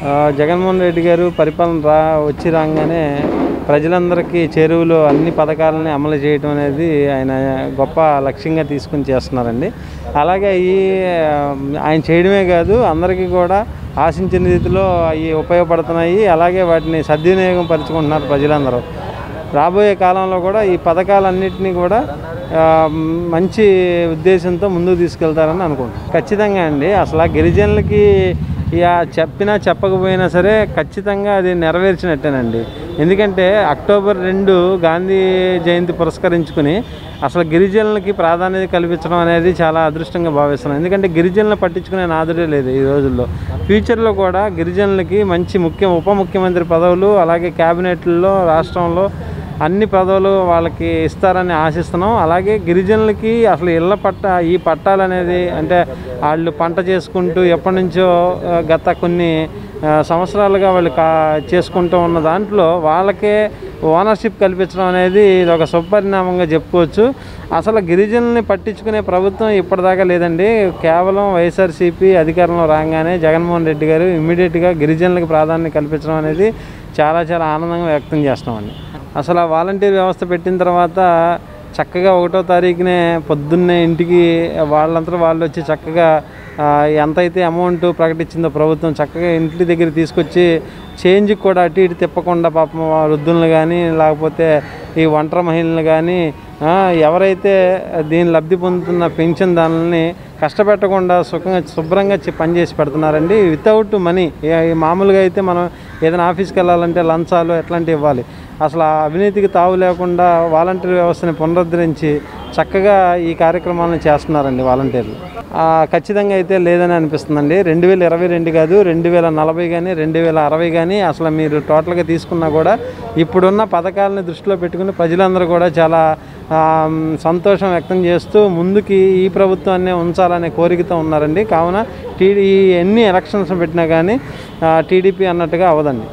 ఆ, జగన్మోహన్ రెడ్డి గారు పరిపాలన రా వచ్చి రాగానే ప్రజలందరికీ చెరువులో అన్ని పథకాలని అమలు చేయడం అనేది ఆయన గొప్ప లక్ష్యంగా తీసుకుని చేస్తున్నారండి అలాగే ఈ ఆ, ఆయన చేయడమే కాదు అందరికీ కూడా ఆశించిన రీతిలో అవి ఉపయోగపడుతున్నాయి అలాగే వాటిని సద్వినియోగం పరుచుకుంటున్నారు ప్రజలందరూ రాబోయే కాలంలో కూడా ఈ పథకాలన్నింటినీ కూడా ఆ, మంచి ఉద్దేశంతో ముందుకు తీసుకెళ్తారని అనుకుంటున్నాను ఖచ్చితంగా అండి అసలు ఆ గిరిజనులకి ఇక చెప్పినా చెప్పకపోయినా సరే ఖచ్చితంగా అది నెరవేర్చినట్టేనండి ఎందుకంటే అక్టోబర్ రెండు గాంధీ జయంతి పురస్కరించుకుని అసలు గిరిజనులకి ప్రాధాన్యత కల్పించడం అనేది చాలా అదృష్టంగా భావిస్తున్నాను ఎందుకంటే గిరిజనులను పట్టించుకునే నాదుడే లేదు ఈ రోజుల్లో ఫ్యూచర్లో కూడా గిరిజనులకి మంచి ముఖ్య ఉప ముఖ్యమంత్రి పదవులు అలాగే క్యాబినెట్లో రాష్ట్రంలో అన్ని పదవులు వాళ్ళకి ఇస్తారని ఆశిస్తున్నాం అలాగే గిరిజనులకి అసలు ఇళ్ళ పట్ట ఈ పట్టాలు అనేది అంటే వాళ్ళు పంట చేసుకుంటూ ఎప్పటి నుంచో ఆ, గత కొన్ని ఆ, సంవత్సరాలుగా వాళ్ళు కా చేసుకుంటూ ఉన్న దాంట్లో వాళ్ళకే ఓనర్షిప్ కల్పించడం అనేది ఇది ఒక శుభపరిణామంగా చెప్పుకోవచ్చు అసలు గిరిజనుల్ని పట్టించుకునే ప్రభుత్వం ఇప్పటిదాకా లేదండి కేవలం వైఎస్ఆర్సీపీ అధికారంలో రాగానే జగన్మోహన్ రెడ్డి గారు ఇమ్మీడియట్గా గిరిజనులకు ప్రాధాన్యత కల్పించడం అనేది చాలా చాలా ఆనందంగా వ్యక్తం చేస్తామండి అసలు ఆ వాలంటీర్ వ్యవస్థ పెట్టిన తర్వాత చక్కగా ఒకటో తారీఖునే పొద్దున్నే ఇంటికి వాళ్ళంతా వాళ్ళు వచ్చి చక్కగా ఆ, ఎంత అయితే అమౌంట్ ప్రకటించిందో ప్రభుత్వం చక్కగా ఇంటి దగ్గర తీసుకొచ్చి చేంజ్కి కూడా అటు ఇటు తిప్పకుండా పాపం ఆ వృద్ధులను కానీ లేకపోతే ఈ ఒంటరి మహిళలు కానీ ఆ, ఎవరైతే దీని లబ్ధి పొందుతున్న పెన్షన్ దానిని కష్టపెట్టకుండా సుఖంగా శుభ్రంగా చి- పనిచేసి పెడుతున్నారండి వితౌట్ మనీ మామూలుగా అయితే మనం ఏదైనా ఆఫీస్కి వెళ్ళాలంటే లంచాలు ఎట్లాంటివి ఇవ్వాలి అసలు ఆ అవినీతికి తావు లేకుండా వాలంటీర్ వ్యవస్థని పునరుద్ధరించి చక్కగా ఈ కార్యక్రమాలను చేస్తున్నారండి వాలంటీర్లు ఆ, ఖచ్చితంగా అయితే లేదని అనిపిస్తుందండి రెండు వేల ఇరవై రెండు కాదు రెండు వేల నలభై కానీ రెండు వేల అరవై కానీ అసలు మీరు టోటల్గా తీసుకున్నా కూడా ఇప్పుడున్న పథకాలని దృష్టిలో పెట్టుకుని ప్రజలందరూ కూడా చాలా ఆ, సంతోషం వ్యక్తం చేస్తూ ముందుకి ఈ ప్రభుత్వాన్ని ఉంచాలనే కోరికతో ఉన్నారండి కావున టీడీ ఎన్ని ఎలక్షన్స్ పెట్టినా కానీ టీడీపీ అన్నట్టుగా అవదండి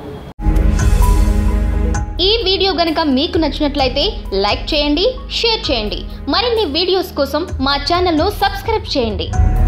ఈ వీడియో గనక మీకు నచ్చినట్లయితే లైక్ చేయండి షేర్ చేయండి మరిన్ని వీడియోస్ కోసం మా ఛానల్ను సబ్స్క్రైబ్ చేయండి